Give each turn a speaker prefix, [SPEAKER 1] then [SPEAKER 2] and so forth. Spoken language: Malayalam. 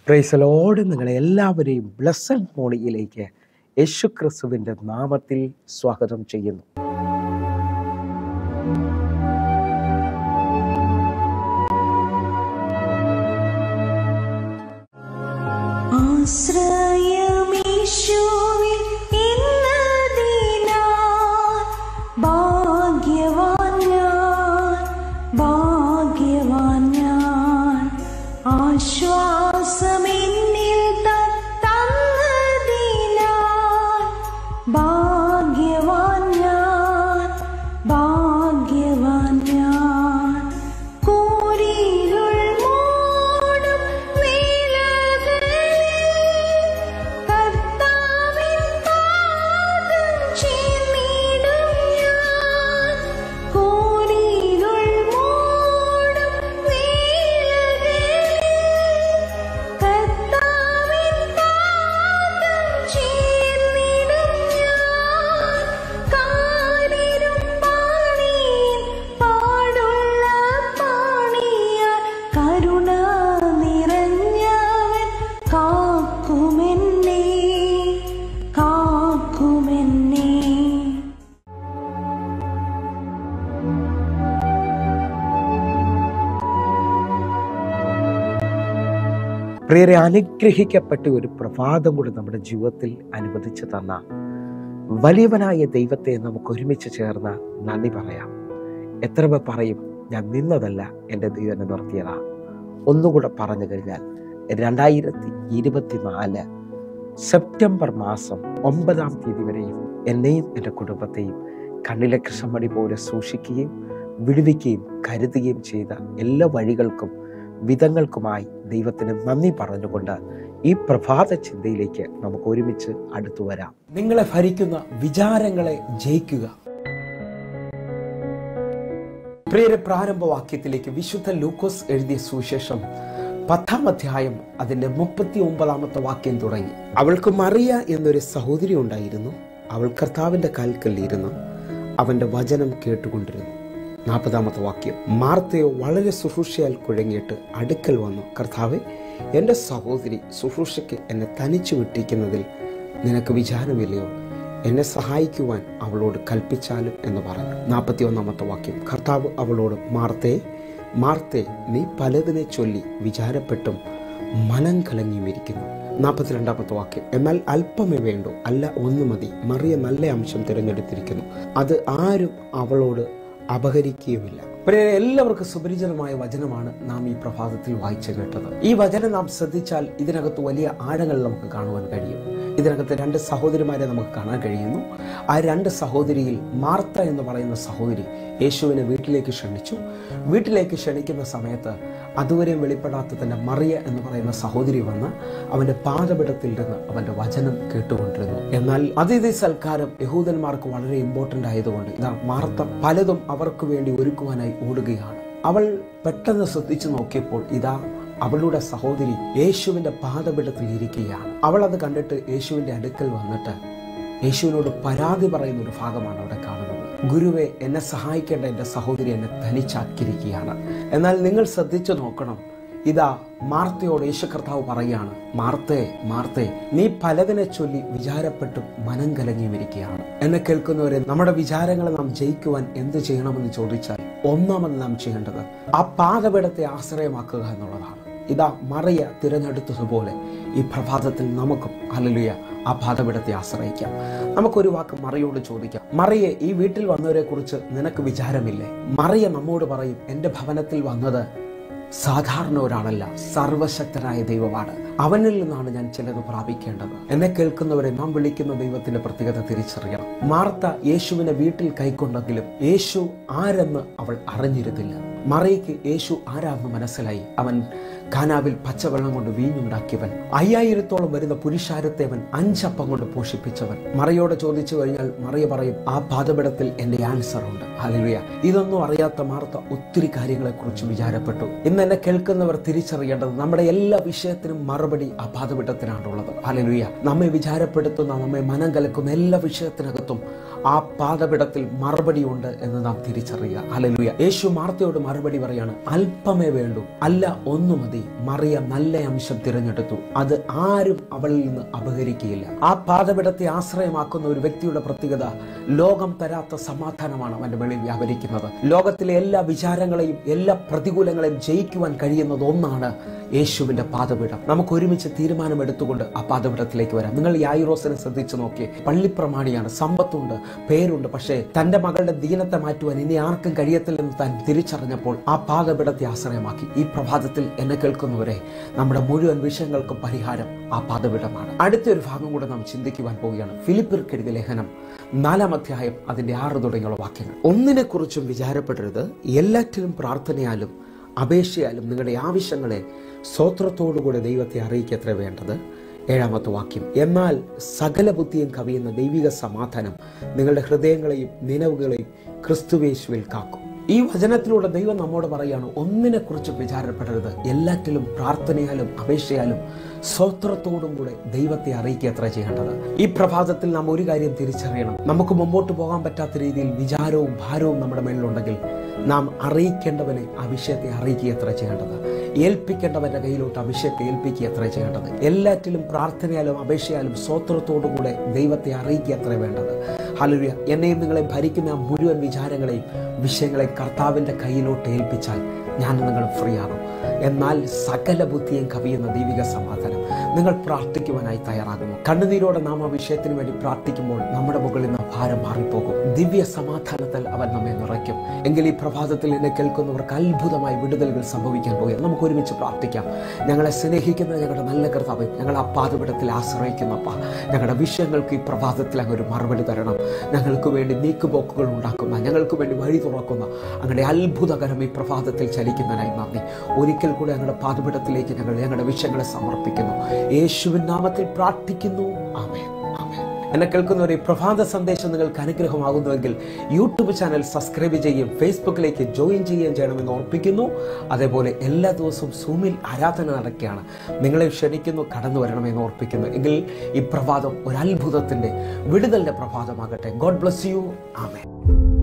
[SPEAKER 1] പ്രൈസലോട് നിങ്ങളെ എല്ലാവരെയും ബ്ലസ്സഡ് മോണിയിലേക്ക് യേശു ക്രിസ്തുവിൻ്റെ നാമത്തിൽ സ്വാഗതം ചെയ്യുന്നു
[SPEAKER 2] ആശ്രയമീശോവിൽ ഇന്നതിനാൽ ഭാഗ്യവാൻ ഞാൻ, ഭാഗ്യവാൻ ഞാൻ. ആശ്വാസമെന്നിൽ താൻ തന്നതിനാൽ ഭാഗ്യവാൻ ഞാൻ, ഭാഗ്യവാൻ ഞാൻ. കൂരിരുൾ മൂടും വേളകളിൽ കർത്താവിൻ പാദം ചേർന്നിടും ഞാൻ. കൂരിരുൾ മൂടും വേളകളിൽ കർത്താവിൻ പാദം ചേർന്നിടും ഞാൻ. കാരിരുമ്പാണിയിൽ പാടുള്ള പാണിയാൽ കരുണ നിറഞ്ഞവൻ കാക്കുമെന്നെ കാക്കുമെന്നെ
[SPEAKER 1] പ്രിയരെ അനുഗ്രഹിക്കപ്പെട്ട ഒരു പ്രഭാതം കൂടി നമ്മുടെ ജീവിതത്തിൽ അനുവദിച്ചു തന്ന വലിയവനായ ദൈവത്തെ നമുക്ക് ഒരുമിച്ച് ചേർന്ന് നന്ദി പറയാം എത്ര പേർ പറയും ഞാൻ നിന്നതല്ല എൻ്റെ ദൈവം എന്നെ നിർത്തിയതാ ഒന്നുകൂടെ പറഞ്ഞു കഴിഞ്ഞാൽ രണ്ടായിരത്തി ഇരുപത്തിനാല് സെപ്റ്റംബർ മാസം ഒമ്പതാം തീയതി വരെയും എന്നെയും എൻ്റെ കുടുംബത്തെയും കണ്ണിലെ കൃഷ്ണമണി പോലെ സൂക്ഷിക്കുകയും വിടുവിക്കുകയും കരുതുകയും ചെയ്ത എല്ലാ വഴികൾക്കും വിധങ്ങൾക്കുമായി ദൈവത്തിന് നന്ദി പറഞ്ഞുകൊണ്ട് ഈ പ്രഭാത ചിന്തയിലേക്ക് നമുക്ക് ഒരുമിച്ച് അടുത്തു വരാം നിങ്ങളെ ഭരിക്കുന്ന വിചാരങ്ങളെ ജയിക്കുക പ്രിയരെ പ്രാരംഭവാക്യത്തിലേക്ക് വിശുദ്ധ ലൂക്കോസ് എഴുതിയ സുവിശേഷം പത്താം അധ്യായം അതിന്റെ മുപ്പത്തി ഒമ്പതാമത്തെ വാക്യം തുടങ്ങി അവൾക്ക് മറിയ എന്നൊരു സഹോദരി ഉണ്ടായിരുന്നു അവൾ കർത്താവിന്റെ കാൽക്കൽ ഇരുന്ന് അവന്റെ വചനം കേട്ടുകൊണ്ടിരുന്നു നാൽപ്പതാമത്തെ വാക്യം മാർത്തയോ വളരെ ശുശ്രൂഷയാൽ കുഴങ്ങിയിട്ട് അടുക്കൽ വന്നു കർത്താവെ എൻ്റെ സഹോദരി ശുശ്രൂഷയ്ക്ക് എന്നെ തനിച്ചു വിട്ടിരിക്കുന്നതിൽ നിനക്ക് വിചാരമില്ലയോ എന്നെ സഹായിക്കുവാൻ അവളോട് കൽപ്പിച്ചാലും എന്ന് പറഞ്ഞു നാൽപ്പത്തി ഒന്നാമത്തെ വാക്യം കർത്താവ് അവളോട് മാർത്തേ മാർത്തേ നീ പലതിനെ ചൊല്ലി വിചാരപ്പെട്ടും മനം കലങ്ങിയും ഇരിക്കുന്നു നാൽപ്പത്തിരണ്ടാമത്തെ വാക്യം എന്നാൽ അല്പമേ വേണ്ടൂ അല്ല ഒന്ന് മതി മറിയ നല്ല അംശം തിരഞ്ഞെടുത്തിരിക്കുന്നു അത് ആരും അവളോട് അപഹരിക്കുകയുമില്ല പ്രിയരെ എല്ലാവർക്കും സുപരിചിതമായ വചനമാണ് നാം ഈ പ്രഭാതത്തിൽ വായിച്ചു കേട്ടത് ഈ വചനം നാം ശ്രദ്ധിച്ചാൽ ഇതിനകത്ത് വലിയ ആഴങ്ങൾ നമുക്ക് കാണുവാൻ കഴിയും ഇതിനകത്ത് രണ്ട് സഹോദരിമാരെ നമുക്ക് കാണാൻ കഴിയുന്നു ആ രണ്ട് സഹോദരിയിൽ മാർത്ത എന്ന് പറയുന്ന സഹോദരി യേശുവിനെ വീട്ടിലേക്ക് ക്ഷണിച്ചു വീട്ടിലേക്ക് ക്ഷണിക്കുന്ന സമയത്ത് അതുവരെയും വെളിപ്പെടാത്ത തന്നെ മറിയ എന്ന് പറയുന്ന സഹോദരി വന്ന് അവന്റെ പാദപിടത്തിൽ നിന്ന് അവന്റെ വചനം കേട്ടുകൊണ്ടിരുന്നു എന്നാൽ അതിഥി സൽക്കാരം യഹൂദന്മാർക്ക് വളരെ ഇമ്പോർട്ടന്റ് ആയതുകൊണ്ട് ഇതാ മാർത്ത പലതും അവർക്ക് വേണ്ടി ഒരുക്കുവാനായി ഓടുകയാണ് അവൾ പെട്ടെന്ന് ശ്രദ്ധിച്ചു നോക്കിയപ്പോൾ ഇതാ അവളുടെ സഹോദരി യേശുവിന്റെ പാദപിടത്തിൽ ഇരിക്കുകയാണ് അവൾ അത് കണ്ടിട്ട് യേശുവിന്റെ അടുക്കൽ വന്നിട്ട് യേശുവിനോട് പരാതി പറയുന്ന ഒരു ഭാഗമാണ് അവിടെ കാണുന്നത് ഗുരുവെ എന്നെ സഹായിക്കേണ്ട എൻ്റെ സഹോദരി എന്നെ തനിച്ചാക്കിയിരിക്കുകയാണ് എന്നാൽ നിങ്ങൾ ശ്രദ്ധിച്ചു നോക്കണം ഇതാ മാർത്തയോട് യേശു കർത്താവ് പറയുകയാണ് മാർത്തേ മാർത്തേ നീ പലതിനെ ചൊല്ലി വിചാരപ്പെട്ടും മനം കലങ്ങിയും ഇരിക്കുകയാണ് എന്നെ കേൾക്കുന്നവരെ നമ്മുടെ വിചാരങ്ങളെ നാം ജയിക്കുവാൻ എന്ത് ചെയ്യണമെന്ന് ചോദിച്ചാൽ ഒന്നാമത് നാം ചെയ്യേണ്ടത് ആ പാതപീഠത്തെ ആശ്രയമാക്കുക എന്നുള്ളതാണ് ഇതാ മറിയ തിരഞ്ഞെടുത്തതുപോലെ ഈ പ്രഭാതത്തിൽ നമുക്കും അല്ലലുയ ആ പാതപീഠത്തെ ആശ്രയിക്കാം നമുക്കൊരു വാക്ക് മറിയോട് ചോദിക്കാം മറിയെ ഈ വീട്ടിൽ വന്നവരെ കുറിച്ച് നിനക്ക് വിചാരമില്ലേ മറിയ നമ്മോട് പറയും എൻ്റെ ഭവനത്തിൽ വന്നത് സാധാരണ ഒരാളല്ല സർവശക്തനായ ദൈവമാണ് അവനിൽ നിന്നാണ് ഞാൻ ചിലത് പ്രാപിക്കേണ്ടത് എന്നെ കേൾക്കുന്നവരെ നാം വിളിക്കുന്ന ദൈവത്തിന്റെ പ്രത്യേകത തിരിച്ചറിയണം മാർത്ത യേശുവിനെ വീട്ടിൽ കൈക്കൊണ്ടെങ്കിലും യേശു ആരെന്ന് അവൾ അറിഞ്ഞിരുന്നില്ല മറിയയ്ക്ക് യേശു ആരാണെന്ന് മനസ്സിലായി അവൻ കാനാവിൽ പച്ചവെള്ളം കൊണ്ട് വീഞ്ഞുണ്ടാക്കിയവൻ അയ്യായിരത്തോളം വരുന്ന പുരുഷാരത്തെ അവൻ അഞ്ചപ്പം കൊണ്ട് പോഷിപ്പിച്ചവൻ മറിയോട് ചോദിച്ചു കഴിഞ്ഞാൽ മറിയ പറയും ആ പാതപിടത്തിൽ എന്റെ ആൻസർ ഉണ്ട് ഹല്ലേലൂയ ഇതൊന്നും അറിയാത്ത മാർത്ത ഒത്തിരി കാര്യങ്ങളെക്കുറിച്ച് വിചാരപ്പെട്ടു ഇന്ന് എന്നെ കേൾക്കുന്നവർ തിരിച്ചറിയേണ്ടത് നമ്മുടെ എല്ലാ വിഷയത്തിനും മറുപടി ആ പാതപിടത്തിനാണുള്ളത് ഹല്ലേലൂയ നമ്മെ വിചാരപ്പെടുത്തുന്ന നമ്മെ മനം കലക്കുന്ന എല്ലാ വിഷയത്തിനകത്തും ആ പാതപിടത്തിൽ മറുപടി ഉണ്ട് എന്ന് നാം തിരിച്ചറിയുക ഹല്ലേലൂയ യേശു മാർത്തയോട് മറുപടി പറയാണ് അല്പമേ വേണ്ടു അല്ല ഒന്നു മതി മറിയ നല്ല അംശം തിരഞ്ഞെടുത്തു അത് ആരും അവളിൽ നിന്ന് അപഹരിക്കുകയില്ല ആ പാതപിടത്തെ ആശ്രയമാക്കുന്ന ഒരു വ്യക്തിയുടെ പ്രത്യേകത ലോകം തരാത്ത സമാധാനമാണ് അവന്റെ വെളിയിൽ വ്യാപരിക്കുന്നത് ലോകത്തിലെ എല്ലാ വിചാരങ്ങളെയും എല്ലാ പ്രതികൂലങ്ങളെയും ജയിക്കുവാൻ കഴിയുന്നത് ഒന്നാണ് യേശുവിന്റെ പാതപീഠം നമുക്ക് ഒരുമിച്ച് തീരുമാനം എടുത്തുകൊണ്ട് ആ പാതപീഠത്തിലേക്ക് വരാം നിങ്ങൾ യായിറോസിനെ ശ്രദ്ധിച്ചു നോക്കിയേ പള്ളിപ്രമാണിയാണ് സമ്പത്തുണ്ട് പേരുണ്ട് പക്ഷേ തന്റെ മകളുടെ ദീനത്തെ മാറ്റുവാൻ ഇനി ആർക്കും കഴിയത്തില്ലെന്ന് താൻ തിരിച്ചറിഞ്ഞപ്പോൾ ആ പാതപീഠത്തെ ആശ്രയമാക്കി ഈ പ്രഭാതത്തിൽ എന്നെ കേൾക്കുന്നവരെ നമ്മുടെ മുഴുവൻ വിഷയങ്ങൾക്കും പരിഹാരം ആ പാതപീഠമാണ് അടുത്തൊരു ഭാഗം കൂടെ നാം ചിന്തിക്കുവാൻ പോവുകയാണ് ഫിലിപ്പിർക്കെഴുതിയ ലേഖനം നാലാം അധ്യായം അതിന്റെ ആറ് തുടങ്ങിയുള്ള വാക്യങ്ങൾ ഒന്നിനെക്കുറിച്ചും വിചാരപ്പെടരുത് എല്ലാറ്റിലും പ്രാർത്ഥനയാലും അപേക്ഷയാലും നിങ്ങളുടെ ആവശ്യങ്ങളെ സ്വത്രത്തോടുകൂടെ ദൈവത്തെ അറിയിക്കത്ര വേണ്ടത് ഏഴാമത്തെ വാക്യം എന്നാൽ സകല ബുദ്ധിയും കവിയുന്ന ദൈവിക സമാധാനം നിങ്ങളുടെ ഹൃദയങ്ങളെയും നിലവുകളെയും ക്രിസ്തുവേശുവിൽ കാക്കും ഈ വചനത്തിലൂടെ ദൈവം നമ്മോട് പറയാണ് ഒന്നിനെ കുറിച്ച് വിചാരപ്പെടരുത് എല്ലാറ്റിലും പ്രാർത്ഥനയാലും അപേക്ഷയാലും സ്വത്രത്തോടും കൂടെ ദൈവത്തെ അറിയിക്കുക എത്ര ചെയ്യേണ്ടത് ഈ പ്രഭാതത്തിൽ നാം ഒരു കാര്യം തിരിച്ചറിയണം നമുക്ക് മുമ്പോട്ട് പോകാൻ പറ്റാത്ത രീതിയിൽ വിചാരവും ഭാരവും നമ്മുടെ മേലിലുണ്ടെങ്കിൽ നാം അറിയിക്കേണ്ടവനെ ആ വിഷയത്തെ അറിയിക്കുക എത്ര ചെയ്യേണ്ടത് ഏൽപ്പിക്കേണ്ടവന്റെ കയ്യിലോട്ട് ആ വിഷയത്തെ ഏൽപ്പിക്കുക എത്ര ചെയ്യേണ്ടത് എല്ലാറ്റിലും പ്രാർത്ഥനയാലും അപേക്ഷയാലും സ്വത്രത്തോടു കൂടെ ദൈവത്തെ അറിയിക്കുക എത്ര വേണ്ടത് ഹലുയ എന്നെയും നിങ്ങളെ ഭരിക്കുന്ന ആ മുഴുവൻ വിചാരങ്ങളെയും വിഷയങ്ങളെ കർത്താവിന്റെ കയ്യിലോട്ട് ഏൽപ്പിച്ചാൽ ഞാൻ നിങ്ങൾ ഫ്രീ ആകും എന്നാൽ സകല ബുദ്ധിയും കവിയുന്ന ദൈവിക സമാധാനം നിങ്ങൾ പ്രാർത്ഥിക്കുവാനായി തയ്യാറാകുന്നു കണ്ണുനീരോടെ നാം ആ വിഷയത്തിന് വേണ്ടി പ്രാർത്ഥിക്കുമ്പോൾ നമ്മുടെ മുകളിൽ നിന്ന് ഭാരം മാറിപ്പോകും ദിവ്യ സമാധാനത്താൽ അവൻ നമ്മെ നിറയ്ക്കും എങ്കിൽ ഈ പ്രഭാതത്തിൽ എന്നെ കേൾക്കുന്നവർക്ക് അത്ഭുതമായി വിടുതലുകൾ സംഭവിക്കാൻ പോയി നമുക്ക് ഒരുമിച്ച് പ്രാർത്ഥിക്കാം ഞങ്ങളെ സ്നേഹിക്കുന്ന ഞങ്ങളുടെ നല്ല കർത്താവ് ഞങ്ങൾ ആ പാതപിടത്തിൽ ആശ്രയിക്കുന്നപ്പ ഞങ്ങളുടെ വിഷയങ്ങൾക്ക് ഈ പ്രഭാതത്തിൽ അങ്ങ് ഒരു മറുപടി തരണം ഞങ്ങൾക്ക് വേണ്ടി നീക്കുപോക്കുകൾ ഉണ്ടാക്കുന്ന ഞങ്ങൾക്ക് വേണ്ടി വഴി തുറക്കുന്ന അങ്ങനെ അത്ഭുതകരം ഈ പ്രഭാതത്തിൽ ചലിക്കുന്നതിനായി നന്ദി ഒരിക്കൽ കൂടെ ഞങ്ങളുടെ പാതപിടത്തിലേക്ക് ഞങ്ങൾ ഞങ്ങളുടെ വിഷയങ്ങളെ സമർപ്പിക്കുന്നു യേശുവിൻ നാമത്തിൽ പ്രാർത്ഥിക്കുന്നു ആമേൻ ആമേൻ എന്നെ കേൾക്കുന്ന ഒരു പ്രഭാത സന്ദേശം നിങ്ങൾക്ക് അനുഗ്രഹമാകുന്നുവെങ്കിൽ യൂട്യൂബ് ചാനൽ സബ്സ്ക്രൈബ് ചെയ്യുകയും ഫേസ്ബുക്കിലേക്ക് ജോയിൻ ചെയ്യുകയും ചെയ്യണമെന്ന് ഓർപ്പിക്കുന്നു അതേപോലെ എല്ലാ ദിവസവും സൂമിൽ ആരാധന നടക്കുകയാണ് നിങ്ങളെ ക്ഷണിക്കുന്നു കടന്നു വരണമെന്ന് ഓർപ്പിക്കുന്നു എങ്കിൽ ഈ പ്രഭാതം ഒരു അത്ഭുതത്തിന്റെ വിടുതലിന്റെ പ്രഭാതമാകട്ടെ ഗോഡ് ബ്ലസ് യു ആമേൻ